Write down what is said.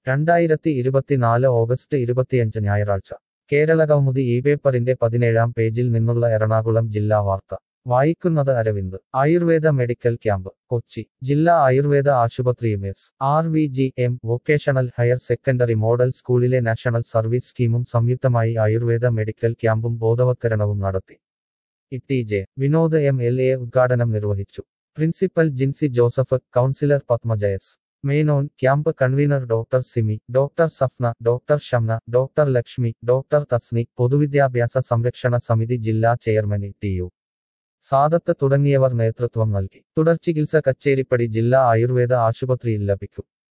രണ്ടായിരത്തി ഇരുപത്തിനാല് ഓഗസ്റ്റ് ഇരുപത്തിയഞ്ച് ഞായറാഴ്ച കേരള കൗമുദി ഈ പേപ്പറിന്റെ പതിനേഴാം പേജിൽ നിന്നുള്ള എറണാകുളം ജില്ലാ വാർത്ത വായിക്കുന്നത് അരവിന്ദ് ആയുർവേദ മെഡിക്കൽ ക്യാമ്പ് കൊച്ചി ജില്ലാ ആയുർവേദ ആശുപത്രിയും S R V G M vocational higher secondary model സ്കൂളിലെ നാഷണൽ സർവീസ് സ്കീമും സംയുക്തമായി ആയുർവേദ മെഡിക്കൽ ക്യാമ്പും ബോധവത്കരണവും നടത്തി E J Vinod M L A ഉദ്ഘാടനം നിർവഹിച്ചു principal Jincy Joseph councillor Padmaja S Menon camp convener doctor Simi doctor Safna doctor Shamna doctor Lakshmi doctor Tasni പൊതുവിദ്യാഭ്യാസ സംരക്ഷണ സമിതി ജില്ലാ ചെയർമാൻ ടി യു സാദത്ത് തുടങ്ങിയവർ നേതൃത്വം നൽകി തുടർചികിത്സ കച്ചേരിപ്പടി ജില്ലാ ആയുർവേദ ആശുപത്രിയിൽ ലഭിക്കും